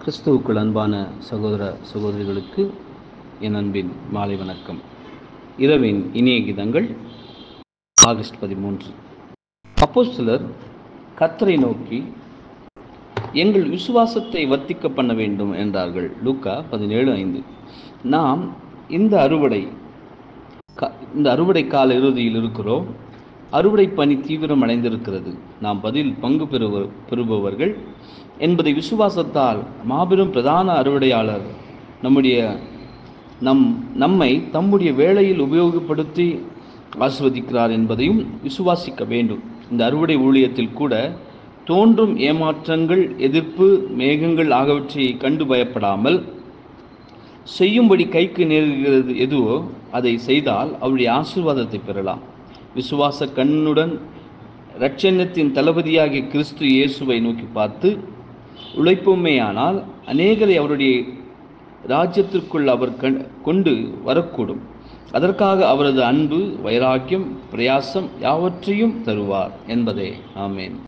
கிறிஸ்துவுக்குள் அன்பான சகோதர சகோதரிகளுக்கு என் அன்பின் மாலை வணக்கம் இரவின் இனிய கீதங்கள் ஆகஸ்ட் பதிமூன்று அப்போஸ்தலர் கத்தரை நோக்கி எங்கள் விசுவாசத்தை வர்த்திக்க பண்ண வேண்டும் என்றார்கள் லூக்கா பதினேழு ஐந்து நாம் இந்த அறுவடை க- இந்த அறுவடை கால இறுதியில் இருக்கிறோம் அறுவடை பணி தீவிரம் அடைந்திருக்கிறது நாம் பதில் பங்கு பெறுவ பெறுபவர்கள் என்பதை விசுவாசத்தால் மாபெரும் பிரதான அறுவடையாளர் நம்முடைய நம் நம்மை தம்முடைய வேளையில் உபயோகப்படுத்தி ஆசிர்வதிக்கிறார் என்பதையும் விசுவாசிக்க வேண்டும் இந்த அறுவடை ஊழியத்தில் கூட தோன்றும் ஏமாற்றங்கள் எதிர்ப்பு மேகங்கள் ஆகியவற்றை கண்டு பயப்படாமல் செய்யும்படி கைக்கு நேருகிறது எதுவோ அதை செய்தால் அவருடைய ஆசீர்வாதத்தை பெறலாம் விசுவாச கண்ணுடன் இரட்சண்யத்தின் தளபதியாகிய கிறிஸ்து இயேசுவை நோக்கி பார்த்து உழைப்போமேயானால் அநேகரை அவருடைய ராஜ்யத்திற்குள் அவர் கண் கொண்டு வரக்கூடும் அதற்காக அவரது அன்பு வைராக்கியம் பிரயாசம் யாவற்றையும் தருவார் என்பதே ஆமேன்